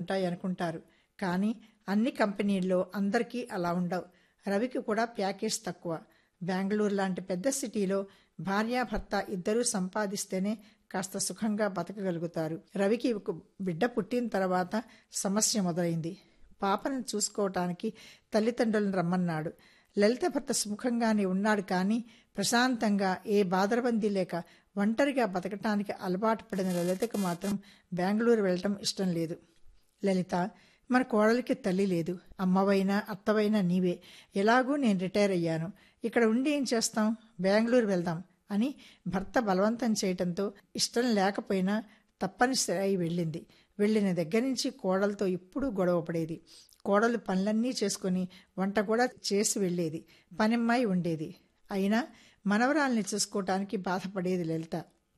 ఉంటాయి అనుకుంటారు కానీ అన్ని కంపెనీల్లో అందరికీ అలా ఉండవు రవికి కూడా ప్యాకేజ్ తక్కువ బెంగళూరు లాంటి పెద్ద సిటీలో భార్యాభర్త ఇద్దరూ సంపాదిస్తేనే కాస్త సుఖంగా బతకగలుగుతారు రవికి ఒక బిడ్డ పుట్టిన తర్వాత సమస్య మొదలైంది పాపను చూసుకోవటానికి తల్లిదండ్రులను రమ్మన్నాడు లలిత భర్త సుముఖంగానే ఉన్నాడు కానీ ప్రశాంతంగా ఏ బాదరబందీ లేక ఒంటరిగా బతకటానికి అలవాటు పడిన లలితకు మాత్రం బెంగళూరు వెళ్ళటం ఇష్టం లేదు లలిత మన కోడలికి తల్లి లేదు అమ్మవైనా అత్తవైనా నీవే ఎలాగూ నేను రిటైర్ అయ్యాను ఇక్కడ ఉండి ఏం చేస్తాం బెంగళూరు వెళ్దాం అని భర్త బలవంతం చేయటంతో ఇష్టం లేకపోయినా తప్పనిసరి అయి వెళ్ళింది వెళ్ళిన దగ్గర నుంచి కోడలతో ఎప్పుడూ గొడవ పడేది కోడలు పనులన్నీ చేసుకుని వంట కూడా చేసి వెళ్ళేది పనిమ్మాయి ఉండేది అయినా మనవరాల్ని చూసుకోవటానికి బాధపడేది లలిత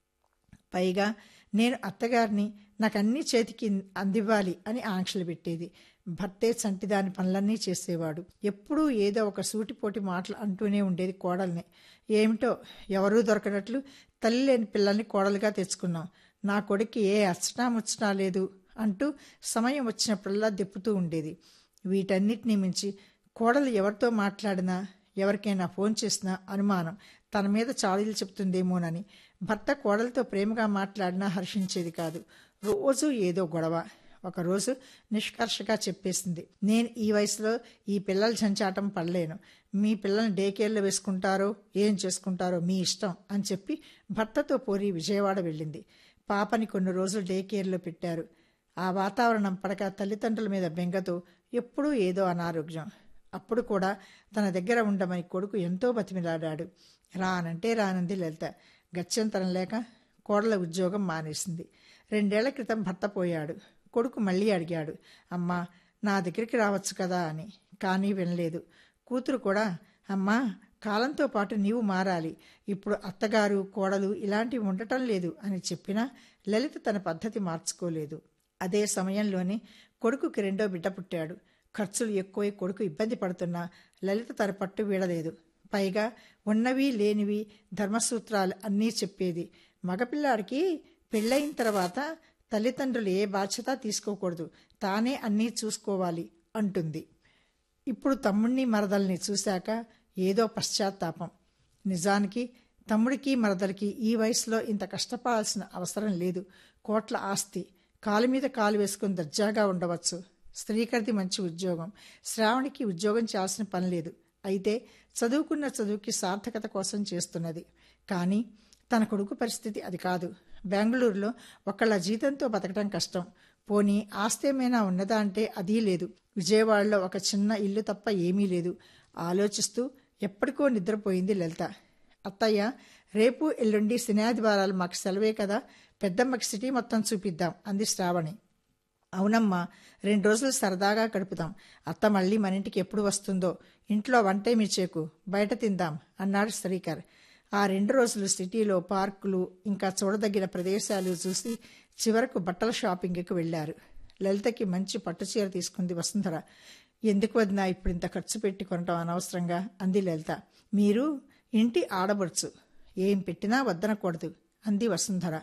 పైగా నేను అత్తగారిని నాకు అన్ని చేతికి అందివ్వాలి అని ఆంక్షలు పెట్టేది భర్తే చంటిదాని పనులన్నీ చేసేవాడు ఎప్పుడూ ఏదో ఒక సూటిపోటి మాటలు అంటూనే ఉండేది కోడల్ని ఏమిటో ఎవరూ దొరకనట్లు తల్లి లేని పిల్లల్ని కోడలుగా తెచ్చుకున్నాం నా కొడుక్కి ఏ అచ్చటా ముచ్చటా లేదు అంటూ సమయం వచ్చినప్పుడల్లా దెప్పుతూ ఉండేది వీటన్నిటినీ మించి కోడలు ఎవరితో మాట్లాడినా ఎవరికైనా ఫోన్ చేసినా అనుమానం తన మీద చాడీలు చెప్తుందేమోనని భర్త కోడలతో ప్రేమగా మాట్లాడినా హర్షించేది కాదు రోజు ఏదో గొడవ ఒకరోజు నిష్కర్షగా చెప్పేసింది నేను ఈ వయసులో ఈ పిల్లల చంచాటం పడలేను మీ పిల్లల్ని డే కేర్లో వేసుకుంటారో ఏం చేసుకుంటారో మీ ఇష్టం అని చెప్పి భర్తతో పోరి విజయవాడ వెళ్ళింది పాపని కొన్ని రోజులు డే కేర్లో పెట్టారు ఆ వాతావరణం పడక తల్లిదండ్రుల మీద బెంగతో ఎప్పుడూ ఏదో అనారోగ్యం అప్పుడు కూడా తన దగ్గర ఉండమని కొడుకు ఎంతో బతిమిలాడాడు రానంటే రానంది లలిత గత్యంతరం లేక కోడల ఉద్యోగం మానేసింది రెండేళ్ల క్రితం భర్త పోయాడు కొడుకు మళ్ళీ అడిగాడు అమ్మా నా దగ్గరికి రావచ్చు కదా అని కానీ వినలేదు కూతురు కూడా అమ్మా కాలంతో పాటు నీవు మారాలి ఇప్పుడు అత్తగారు కోడలు ఇలాంటివి ఉండటం లేదు అని చెప్పినా లలిత తన పద్ధతి మార్చుకోలేదు అదే సమయంలోనే కొడుకుకి రెండో బిడ్డ పుట్టాడు ఖర్చులు ఎక్కువై కొడుకు ఇబ్బంది పడుతున్నా లలిత తన పట్టు వీడలేదు పైగా ఉన్నవి లేనివి ధర్మసూత్రాలు అన్నీ చెప్పేది మగపిల్లాడికి పెళ్ళయిన తర్వాత తల్లిదండ్రులు ఏ బాధ్యత తీసుకోకూడదు తానే అన్నీ చూసుకోవాలి అంటుంది ఇప్పుడు తమ్ముణ్ణి మరదల్ని చూశాక ఏదో పశ్చాత్తాపం నిజానికి తమ్ముడికి మరదలికి ఈ వయసులో ఇంత కష్టపడాల్సిన అవసరం లేదు కోట్ల ఆస్తి కాలు మీద కాలు వేసుకుని దర్జాగా ఉండవచ్చు స్త్రీకరిది మంచి ఉద్యోగం శ్రావణికి ఉద్యోగం చేయాల్సిన పని లేదు అయితే చదువుకున్న చదువుకి సార్థకత కోసం చేస్తున్నది కానీ తన కొడుకు పరిస్థితి అది కాదు బెంగళూరులో ఒకళ్ళ జీతంతో బతకడం కష్టం పోనీ ఆస్తి ఏమైనా ఉన్నదా అంటే అదీ లేదు విజయవాడలో ఒక చిన్న ఇల్లు తప్ప ఏమీ లేదు ఆలోచిస్తూ ఎప్పటికో నిద్రపోయింది లలిత అత్తయ్య రేపు ఎల్లుండి శనాదివారాలు మాకు సెలవే కదా పెద్దమ్మకి సిటీ మొత్తం చూపిద్దాం అంది శ్రావణి అవునమ్మా రెండు రోజులు సరదాగా గడుపుదాం అత్త మళ్ళీ మన ఇంటికి ఎప్పుడు వస్తుందో ఇంట్లో వంటేమి చేకు బయట తిందాం అన్నాడు శ్రీకర్ ఆ రెండు రోజులు సిటీలో పార్కులు ఇంకా చూడదగిన ప్రదేశాలు చూసి చివరకు బట్టల షాపింగ్కి వెళ్లారు లలితకి మంచి పట్టుచీర తీసుకుంది వసుంధర ఎందుకు వదినా ఇప్పుడు ఇంత ఖర్చు పెట్టి కొనటం అనవసరంగా అంది లలిత మీరు ఇంటి ఆడబడుచు ఏం పెట్టినా వద్దనకూడదు అంది వసుంధర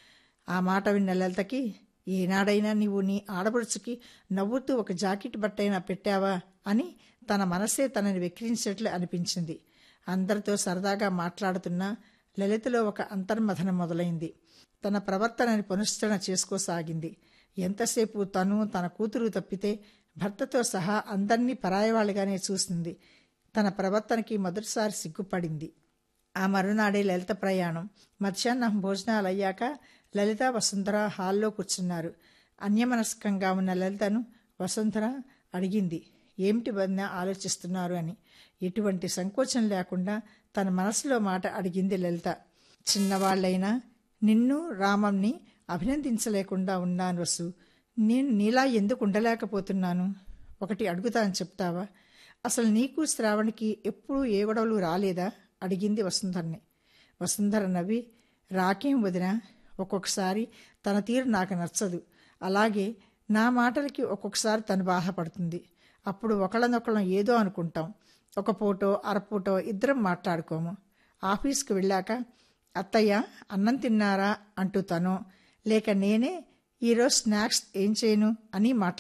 ఆ మాట విన్న లలితకి ఏనాడైనా నీవు నీ ఆడపడుచుకి నవ్వుతూ ఒక జాకెట్ బట్టైనా పెట్టావా అని తన మనసే తనని వెక్కిరించేట్లు అనిపించింది అందరితో సరదాగా మాట్లాడుతున్నా లలితలో ఒక అంతర్మథనం మొదలైంది తన ప్రవర్తనని పునశ్చరణ చేసుకోసాగింది ఎంతసేపు తను తన కూతురు తప్పితే భర్తతో సహా అందర్నీ పరాయవాళ్ళుగానే చూసింది తన ప్రవర్తనకి మొదటిసారి సిగ్గుపడింది ఆ మరునాడే లలిత ప్రయాణం మధ్యాహ్నం భోజనాలు అయ్యాక లలిత వసుంధర హాల్లో కూర్చున్నారు అన్యమనస్కంగా ఉన్న లలితను వసుంధర అడిగింది ఏమిటి వదిన ఆలోచిస్తున్నారు అని ఎటువంటి సంకోచం లేకుండా తన మనసులో మాట అడిగింది లలిత చిన్నవాళ్లైనా నిన్ను రామంని అభినందించలేకుండా ఉన్నాను వసు నేను నీలా ఎందుకు ఉండలేకపోతున్నాను ఒకటి అడుగుతాను చెప్తావా అసలు నీకు శ్రావణికి ఎప్పుడూ ఏ గొడవలు రాలేదా అడిగింది వసుంధరని వసుంధర నవ్వి రాకేం వదిన ఒక్కొక్కసారి తన తీరు నాకు నచ్చదు అలాగే నా మాటలకి ఒక్కొక్కసారి తను బాధపడుతుంది అప్పుడు ఒకళ్ళనొకళ్ళం ఏదో అనుకుంటాం ఒక పూటో అరపూటో ఇద్దరం మాట్లాడుకోము ఆఫీస్కి వెళ్ళాక అత్తయ్య అన్నం తిన్నారా అంటూ తను లేక నేనే ఈరోజు స్నాక్స్ ఏం చేయను అని మాట్లాడు